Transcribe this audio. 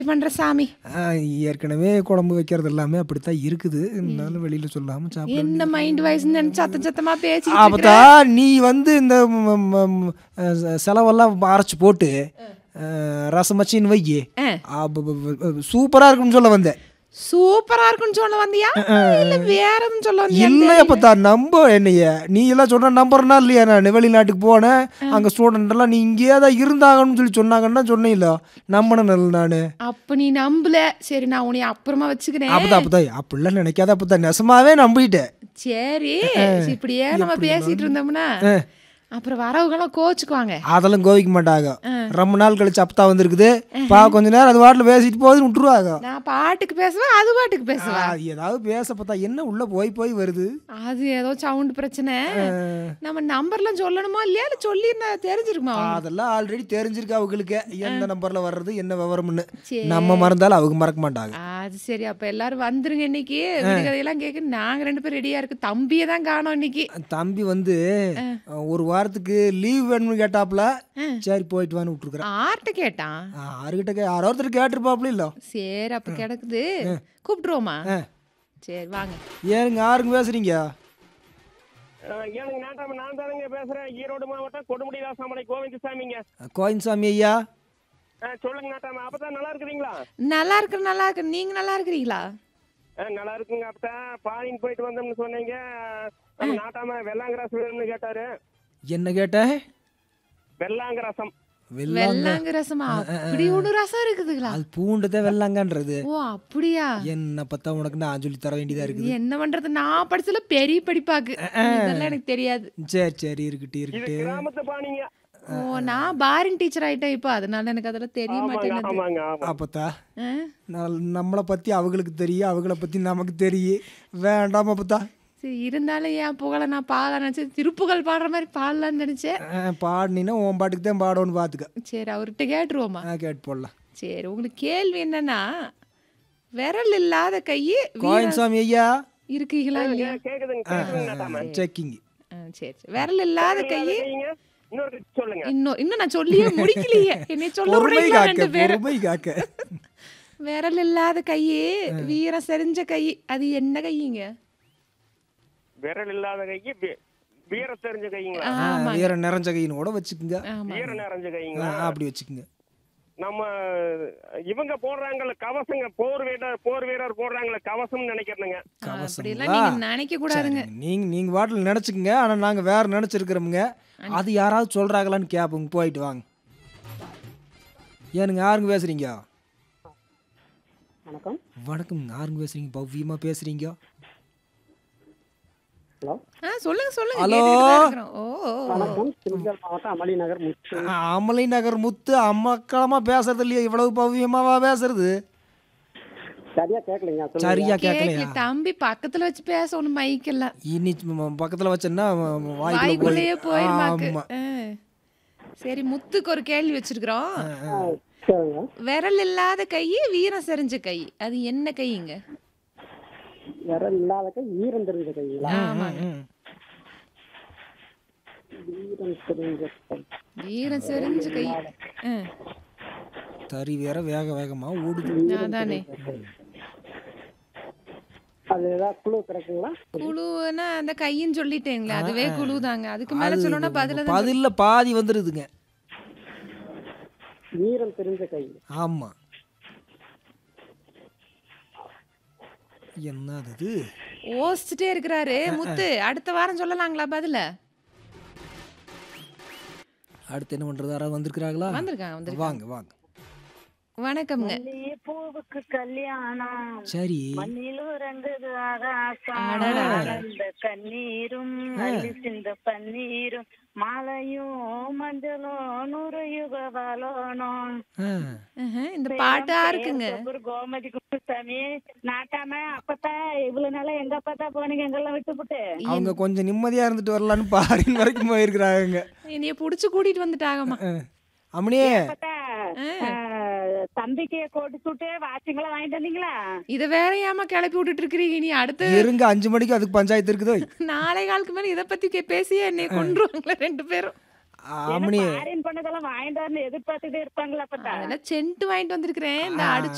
பண்ற சாமி ஆ, ஏற்கனவே குழம்பு வைக்கிறது எல்லாமே அப்படித்தான் இருக்குது இருந்தாலும் வெளியில சொல்லாம சாப்பிட என்ன மைண்ட் வாய்ஸ் நினைச்சு சத்த சத்தமா பேசி அப்பதா நீ வந்து இந்த ம், ம், ம், அஹ், செலவெல்லாம் அரைச்சு போட்டு அஹ், ரசம் வச்சின்னு வையி சூப்பரா இருக்குன்னு சொல்ல வந்தேன் சூப்பரா இருக்குன்னு சொல்ல வந்தியா இல்ல வேற எதுவும் சொல்ல வந்தியா இல்லை அப்பத்தா நம்ப என்னைய நீ எல்லாம் சொன்ன நம்புறனா இல்லையா நான் வெளிநாட்டுக்கு போனேன் அங்க ஸ்டூடெண்ட் எல்லாம் நீ இங்கேயே தான் இருந்தாங்கன்னு சொல்லி சொன்னாங்கன்னா சொன்னேன் இல்ல நம்பினேன் நான் அப்ப நீ நம்பல சரி நான் உன்னை அப்புறமா வச்சுக்கிறேன் அப்பதான் அப்பதான் அப்படிலாம் நினைக்காத அப்பதான் நெசமாவே நம்பிட்டேன் சரி இப்படியே நம்ம பேசிட்டு இருந்தோம்னா அப்புறம் வரவங்கெல்லாம் கோச்சுக்குவாங்க அதெல்லாம் கோவிக்க மாட்டாங்க ரொம்ப நாள் கழிச்சு அப்பத்தா வந்திருக்குது பா கொஞ்ச நேரம் அது வாட்டில் பேசிட்டு போகுதுன்னு விட்டுருவாங்க நான் பாட்டுக்கு பேசுவேன் அது பாட்டுக்கு பேசுவேன் அது ஏதாவது பேச பார்த்தா என்ன உள்ள போய் போய் வருது அது ஏதோ சவுண்ட் பிரச்சனை நம்ம நம்பர்லாம் சொல்லணுமா இல்லையா இல்ல சொல்லியிருந்தா தெரிஞ்சிருக்குமா அவங்களுக்கு? அதெல்லாம் ஆல்ரெடி தெரிஞ்சிருக்கு அவங்களுக்கு எந்த நம்பர்ல வர்றது என்ன விவரம்னு சரி. நம்ம மறந்தாலும் அவங்க மறக்க மாட்டாங்க அது சரி அப்ப எல்லாரும் வந்துருங்க இன்னைக்கு கதையெல்லாம் கேட்க நாங்க ரெண்டு பேரும் ரெடியா இருக்கு தம்பியை தான் காணோம் இன்னைக்கு தம்பி வந்து ஒரு வாரத்துக்கு லீவ் வேணும்னு கேட்டாப்புல சரி போயிட்டு வான்னு விட்டுருக்குறேன் ஆர்ட்ட கேட்டான் யாருக்கிட்ட கே- யாரோ ஒருத்தர் கேட்டிருப்பாப்புல இல்ல சரி அப்ப கிடக்குது கூப்பிட்டுருவோமா சரி வாங்க ஏனுங்க யாருங்க பேசுறீங்க அஹ் ஏனுங்க நாட்டாம நான் தானுங்க பேசுறேன் ஈரோடு மாவட்டம் கொடுமுடி ராசாமலை கோவிந்தசாமிங்க கோயின்சாமி ஐயா அஹ் சொல்லுங்க நாட்டாம அப்பதான் நல்லா இருக்கிறீங்களா நல்லா இருக்கு நல்லா இருக்கு நீங்க நல்லா இருக்கிறீங்களா அஹ் நல்லா இருக்குங்க அப்பதான் பாலின் போயிட்டு வந்தோம்னு சொன்னீங்க நம்ம நாட்டாம வெள்ளாங்கரசம் வேணும்னு கேட்டாரு என்ன கேட்ட வெள்ளாங்கரசம் வெள்ளாங்க வெள்ளாங்க ரசமா அப்படி ஒண்ணு ரசம் இருக்குதுங்களா அது பூண்டுதான் வெள்ளாங்கன்றது ஓ அப்படியா என்ன பார்த்தா உனக்கு நான் சொல்லி தர வேண்டியதா இருக்குது என்ன பண்றது நான் படிச்சதுல பெரிய படிப்பாக்கு இதெல்லாம் எனக்கு தெரியாது சரி சரி இருக்கட்டு இது இருக்கட்டு கிராமத்து பாணிங்க ஓ நான் பாரின் டீச்சர் ஆயிட்டேன் இப்போ அதனால எனக்கு அதெல்லாம் தெரிய ஆமாங்க மாட்டேங்குது ஆமாங்க ஆமா அப்பத்தா ஆ? நான் நம்மளை பற்றி அவங்களுக்கு தெரியும் அவங்கள பற்றி நமக்கு தெரியும் வேண்டாம் அப்பத்தா சரி இருந்தாலும் ஏன் புகழ நான் பாட நினைச்சேன் திருப்புகழ் பாடுற மாதிரி பாடலாம்னு நினைச்சேன் பாடினா உன் பாட்டுக்கு தான் பாடணும்னு பார்த்துக்க சரி அவர்கிட்ட கேட்டுருவோமா ஆ, கேட்டு போடலாம் சரி உங்களுக்கு கேள்வி என்னன்னா விரல் இல்லாத கையு கோயின்சாமி ஐயா இருக்கீங்களா இல்லையா கேக்குதுங்க கேக்குதுங்க நாட்டாம செக்கிங் ஆ, சரி சரி. விரல் இல்லாத கையு செய்யுங்க. இன்னொரு சொல்லுங்க இன்னும் இன்னும் நான் சொல்லியே முடிக்கலையே என்னை சொல்ல பொறுமை விடுறீங்களா காக்க ரெண்டு பேரும் பொறுமை காக்க விரல் இல்லாத கையு வீரம் செறிஞ்ச கை அது என்ன கையுங்க விரல் இல்லாத கைக்கு வீ- வீர தெரிஞ்ச கைங்களா ஆ, வேற நிறைஞ்ச கையின்னு கூட வச்சுக்குங்க ஆமா வீர நிறைஞ்ச ஆ, கைங்களா அப்படி வச்சுக்குங்க நம்ம இவங்க போடுறாங்கல்ல கவசங்க போர் வீரர் போர் வீரர் போடுறாங்கல்ல கவசம்னு நினைக்கிறேங்க அப்படிலாம் நீங்க நினைக்க கூடாதுங்க நீங்க நீங்க பாட்டில் நினச்சிக்கங்க ஆனால் நாங்கள் வேற நினச்சிருக்கிறோமுங்க அது யாராவது சொல்கிறாங்களான்னு கேட்போங்க போயிட்டு வாங்க ஏனுங்க யாருங்க பேசுறீங்க வணக்கம் வணக்கம் யாருங்க பேசுறீங்க பவ்யமாக பேசுறீங்க ஹலோ ஆ சொல்லுங்க சொல்லுங்க ஹலோ. கேட்டுட்டு தான் இருக்கிறோம். ஓ ஓ, ஓ. வணக்கம் திண்டுக்கல் மாவட்டம் அமளி நகர் முத்து ஆ, அமலை நகர் முத்து அம்மக்களமாக பேசுறது இல்லையா இவ்வளவு பவ்யமாவா பேசுறது சரியா கேட்கலைங்க சொல்லுங்க சரியா கேக்கல கேட்கலையா தம்பி பக்கத்துல வச்சு பேசணும் மைக்கெல்லாம் இனி ம- பக்கத்துல வச்சேன்னா வாய்க்குள்ள வாய்க்குள்ளேயே போய் போயிருமாக்கு ஆமா ஆ. சரி முத்துக்கு ஒரு கேள்வி வச்சிருக்கிறோம் ஆ, சரிங்க விரல் இல்லாத கை வீரம் செறிஞ்ச கை அது என்ன கையுங்க விரல் இல்லாத கை ஈரம் தெரிஞ்ச கைங்களா ஆமாங்க ம். ஈரம் தெரிஞ்ச கை வீரம் செறிஞ்ச கை ஆ, தறி வேற வேக வேகமா ஓடுது அதானே அது ஏதாவது குழு கிடைக்குங்களா குழுன்னா அந்த கையின்னு சொல்லிட்டேங்களே அதுவே குழு தாங்க அதுக்கு மேல சொல்லணும்னா பதில தான் பதில்ல பாதி வந்துருதுங்க ஈரம் தெரிஞ்ச கை ஆமா என்னது இது ஓசிச்சுட்டே இருக்கிறாரு முத்து அடுத்த வாரம் சொல்லலாங்களா பதில அடுத்து என்ன பண்றது யாராவது வந்திருக்கிறாங்களா வந்திருக்காங்க வந்திருக்காங்க வாங்க வாங்க வணக்கம்ங்க பூவுக்கு கல்யாணம் சரி மண்ணிலும் ரெண்டு ஆகாசம் அடடா. ஆனந்த கண்ணீரும் அள்ளி சிந்த பன்னீரும் மாலையும் மஞ்சளும் நூறு யுக வாழணும் ஆ, ஆஹா, இந்த பாட்டு யாருக்குங்க ஒரு கோமதி குப்புசாமி நாட்டாம அப்பதான் இவ்வளவு நாளா எங்க அப்பா போனீங்க எங்கெல்லாம் விட்டுப்புட்டு அவங்க கொஞ்சம் நிம்மதியா இருந்துட்டு வரலான்னு பாரின் வரைக்கும் போயிருக்கிறாங்க என்னைய புடிச்சு கூட்டிட்டு வந்துட்டாங்கம்மா அம்மனியே அப்பதான் ஆஹ், தம்பிக்கு கோட்டு சுட்டு வாட்சிங்கெல்லாம் வாங்கிட்டு வந்தீங்களா இத வேற ஏமா கிளப்பி விட்டுட்டு இருக்கிறீங்க நீ அடுத்து இருங்க அஞ்சு மணிக்கு அதுக்கு பஞ்சாயத்து இருக்குது நாளை காலுக்கு மேல இத பத்தி கே- பேசியே என்னைய கொண்டுருவாங்களே ரெண்டு பேரும் அம்மனி ஃபாரின் பண்ணதெல்லாம் வாங்கிட்டு வந்து எதிர்பார்த்துட்டே இருப்பாங்களா அப்பதான் அதெல்லாம் சென்ட் வாங்கிட்டு வந்திருக்கிறேன் இந்த அடிச்சு